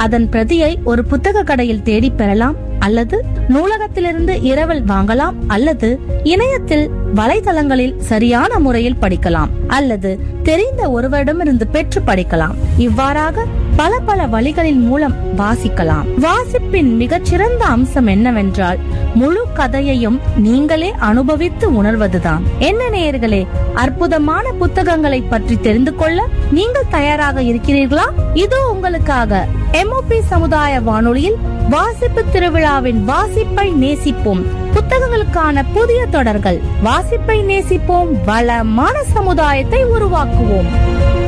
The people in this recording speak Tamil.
அதன் பிரதியை ஒரு புத்தக கடையில் தேடி பெறலாம் அல்லது நூலகத்திலிருந்து இரவல் வாங்கலாம் அல்லது இணையத்தில் வலைதளங்களில் சரியான முறையில் படிக்கலாம் அல்லது தெரிந்த ஒருவரிடமிருந்து பெற்று படிக்கலாம் இவ்வாறாக பல பல வழிகளின் மூலம் வாசிக்கலாம் வாசிப்பின் மிகச்சிறந்த அம்சம் என்னவென்றால் முழு கதையையும் நீங்களே அனுபவித்து உணர்வதுதான் என்ன நேயர்களே அற்புதமான புத்தகங்களை பற்றி தெரிந்து கொள்ள நீங்கள் தயாராக இருக்கிறீர்களா இதோ உங்களுக்காக எம்ஓபி சமுதாய வானொலியில் வாசிப்பு திருவிழாவின் வாசிப்பை நேசிப்போம் புத்தகங்களுக்கான புதிய தொடர்கள் வாசிப்பை நேசிப்போம் வளமான சமுதாயத்தை உருவாக்குவோம்